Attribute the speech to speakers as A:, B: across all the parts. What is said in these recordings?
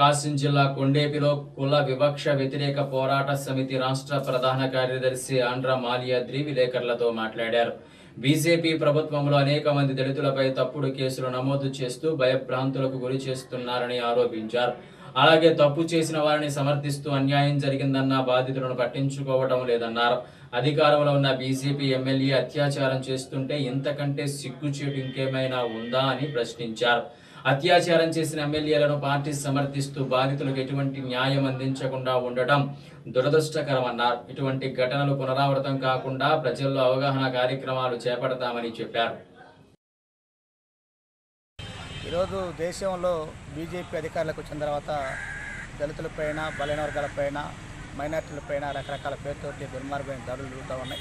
A: ప్రకాశం జిల్లా కొండేపిలో కుల వివక్ష వ్యతిరేక పోరాట సమితి రాష్ట్ర ప్రధాన కార్యదర్శి ఆంధ్ర మాలియాద్రి విలేకరులతో మాట్లాడారు బీజేపీ ప్రభుత్వంలో అనేక మంది దళితులపై తప్పుడు కేసులు నమోదు చేస్తూ భయభ్రాంతులకు గురి చేస్తున్నారని ఆరోపించారు అలాగే తప్పు చేసిన వారిని సమర్థిస్తూ అన్యాయం జరిగిందన్న బాధితులను పట్టించుకోవడం లేదన్నారు అధికారంలో ఉన్న బీజేపీ ఎమ్మెల్యే అత్యాచారం చేస్తుంటే ఇంతకంటే సిగ్గుచేటు ఇంకేమైనా ఉందా అని ప్రశ్నించారు అత్యాచారం చేసిన ఎమ్మెల్యేలను పార్టీ సమర్థిస్తూ బాధితులకు ఎటువంటి న్యాయం అందించకుండా ఉండటం దురదృష్టకరమన్నారు ఇటువంటి ఘటనలు పునరావృతం కాకుండా ప్రజల్లో అవగాహన కార్యక్రమాలు చేపడతామని చెప్పారు
B: ఈరోజు దేశంలో బీజేపీ అధికారులకు వచ్చిన తర్వాత దళితులపైన బలైన వర్గాలపైన మైనార్టీలపైన రకరకాల పేరుతోటి దుర్మార్గమైన దాడులు జరుగుతూ ఉన్నాయి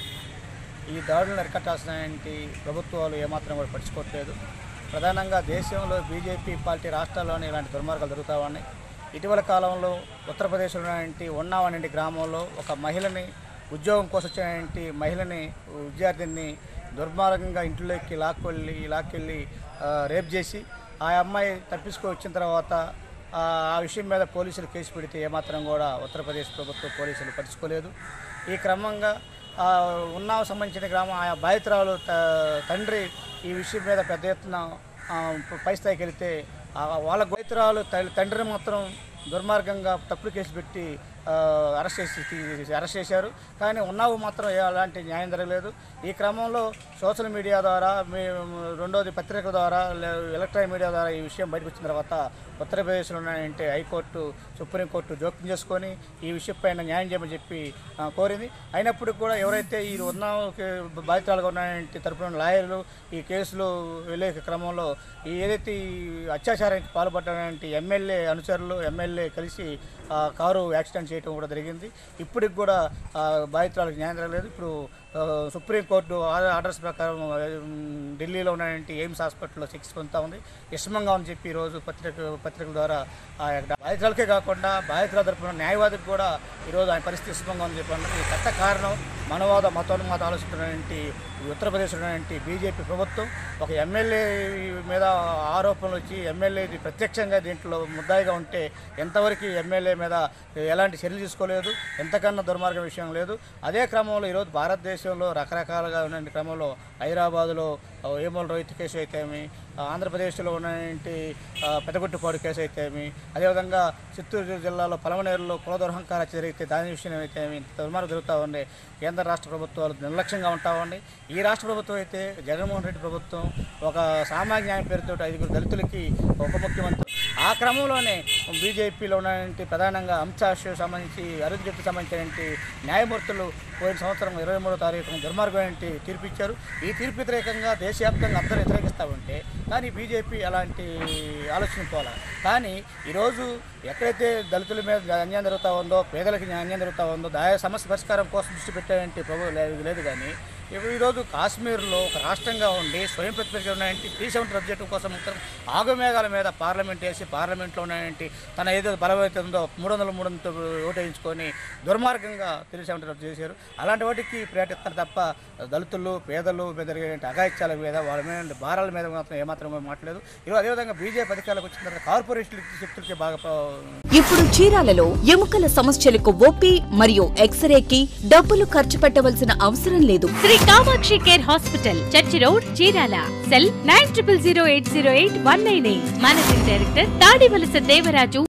B: ఈ దాడులను అరికట్టాల్సినటువంటి ప్రభుత్వాలు ఏమాత్రం కూడా పట్టించుకోవట్లేదు ప్రధానంగా దేశంలో బీజేపీ పార్టీ రాష్ట్రాల్లోనే ఇలాంటి దుర్మార్గాలు జరుగుతూ ఉన్నాయి ఇటీవల కాలంలో ఉత్తరప్రదేశ్లోని ఉన్నావనంటి గ్రామంలో ఒక మహిళని ఉద్యోగం కోసం వచ్చినటువంటి మహిళని విద్యార్థిని దుర్మార్గంగా ఇంట్లోకి లాక్కెళ్ళి లాక్కెళ్ళి ఆ, రేప్ చేసి ఆ అమ్మాయి తప్పించుకు వచ్చిన తర్వాత ఆ ఆ విషయం మీద పోలీసులు కేసు పెడితే ఏమాత్రం కూడా ఉత్తరప్రదేశ్ ప్రభుత్వ పోలీసులు పట్టించుకోలేదు ఈ క్రమంగా ఆ ఉన్నావు సంబంధించిన గ్రామం ఆయా బాధితురాలు త- తండ్రి ఈ విషయం మీద పెద్ద ఎత్తున ఆ, పై స్థాయికి వెళితే ఆ వాళ్ళ బాధితురాలు తల్లి- తండ్రిని మాత్రం దుర్మార్గంగా తప్పుడు కేసు పెట్టి ఆ, అరెస్ట్ చేసి తీ- అరెస్ట్ చేశారు కానీ ఉన్నావు మాత్రం ఏ- అలాంటి న్యాయం జరగలేదు ఈ క్రమంలో సోషల్ మీడియా ద్వారా మీ రెండోది పత్రిక ద్వారా లే- ఎలక్ట్రానిక్ మీడియా ద్వారా ఈ విషయం బయటకు వచ్చిన తర్వాత ఉత్తరప్రదేశ్లో ఉన్నాయంటే హైకోర్టు సుప్రీంకోర్టు జోక్యం చేసుకొని ఈ విషయం పైన న్యాయం చేయమని చెప్పి ఆ, కోరింది అయినప్పటికీ కూడా ఎవరైతే ఈ ఉన్న బాధితురాలుగా ఉన్నాయంటే తరపున లాయర్లు ఈ కేసులు వెళ్ళే క్రమంలో ఈ ఏదైతే ఈ అత్యాచారానికి పాల్పడినటువంటి ఎమ్మెల్యే అనుచరులు ఎమ్మెల్యే కలిసి ఆ కారు యాక్సిడెంట్ చేయడం కూడా జరిగింది ఇప్పటికి కూడా ఆ బాధితురాలకు న్యాయం జరగలేదు ఇప్పుడు ఆ, సుప్రీంకోర్టు ఆ- ఆర్డర్స్ ప్రకారం ఆ, ఉమ్, ఢిల్లీలో ఉన్నటువంటి ఎయిమ్స్ హాస్పిటల్లో చికిత్స పొందుతా ఉంది ఇష్టంగా అని చెప్పి ఈరోజు పత్రిక పత్రికల ద్వారా ఆ యొక్క బాధితులకే కాకుండా బాధితుల తరపున న్యాయవాదికి కూడా ఈరోజు ఆయన పరిస్థితి ఇష్టంగా అని చెప్పి అన్నారు ఈ కట్ట కారణం మనవాద మతోన్మాద ఆలోచిస్తున్నటువంటి ఉత్తరప్రదేశ్ ఉన్నటువంటి బీజేపీ ప్రభుత్వం ఒక ఎమ్మెల్యే మీద ఆరోపణలు వచ్చి ఎమ్మెల్యే ప్రత్యక్షంగా దీంట్లో ముద్దాయిగా ఉంటే ఎంతవరకు ఎమ్మెల్యే మీద ఎలాంటి చర్యలు తీసుకోలేదు ఎంతకన్నా దుర్మార్గం విషయం లేదు అదే క్రమంలో ఈరోజు భారతదేశంలో రకరకాలుగా ఉన్న క్రమంలో హైదరాబాదులో ఆ, ఏమోల రోహిత్ కేసు అయితేమి ఆ, ఆంధ్రప్రదేశ్లో ఉన్నటువంటి ఆ, పెదగుట్టుపాడు కేసు అయితేమి అదేవిధంగా చిత్తూరు జిల్లాలో పలమనేరులో కుల దుర్హంకార జరిగితే దాని విషయం అయితేమి ఇంత దుర్మార్గం జరుగుతూ ఉంది కేంద్ర రాష్ట్ర ప్రభుత్వాలు నిర్లక్ష్యంగా ఉంటా ఉంది ఈ రాష్ట్ర ప్రభుత్వం అయితే జగన్మోహన్ రెడ్డి ప్రభుత్వం ఒక సామాన్య న్యాయం పేరుతో ఐదుగురు దళితులకి ఉప ముఖ్యమంత్రి ఆ క్రమంలోనే బీజేపీలో ఉన్నటువంటి ప్రధానంగా అంశాష్ సంబంధించి అరుణ్ జైట్లీకి సంబంధించినటువంటి న్యాయమూర్తులు పోయిన సంవత్సరం ఇరవై మూడో తారీఖున దుర్మార్గమైన తీర్పు ఇచ్చారు ఈ తీర్పు వ్యతిరేకంగా దేశవ్యాప్తంగా అందరూ వ్యతిరేకిస్తూ ఉంటే కానీ బీజేపీ అలాంటి ఆలోచన పోలా కానీ ఈరోజు ఎక్కడైతే దళితుల మీద అన్యాయం జరుగుతూ ఉందో పేదలకు అన్యాయం జరుగుతూ ఉందో దాని సమస్య పరిష్కారం కోసం దృష్టి పెట్టేటువంటి ప్రభు లేదు లేదు కానీ ఇవి ఈరోజు కాశ్మీర్లో ఒక రాష్ట్రంగా ఉండి స్వయం ప్రతిపత్తి ఉన్నటువంటి త్రీ సెవెంటీ సబ్జెక్టు కోసం మాత్రం ఆగమేఘాల మీద పార్లమెంట్ వేసి పార్లమెంట్లో ఉన్నటువంటి తన ఏదో బలమైతే ఉందో మూడు వందల మూడు వందల ఓటు వేయించుకొని దుర్మార్గంగా త్రీ సెవెంటీ రద్దు చేశారు అలాంటి వాటికి ప్రయత్నిస్తారు తప్ప దళితులు పేదలు మీద జరిగేటువంటి అగాయిత్యాల మీద వాళ్ళ మీద భారాల మీద మాత్రం ఏమాత్రం మాట్లాడలేదు ఈరోజు అదేవిధంగా బీజేపీ అధికారులకు వచ్చిన తర్వాత కార్పొరేషన్ శక్తులకి బాగా ప్ర-
C: ఇప్పుడు చీరాలలో ఎముకల సమస్యలకు ఓపీ మరియు ఎక్స్రేకి డబ్బులు ఖర్చు పెట్టవలసిన అవసరం లేదు
D: Sri Kamakshi care hospital church road Chirala cell nine triple zero eight zero eight one nine eight managing director Tadivalasa Devaraju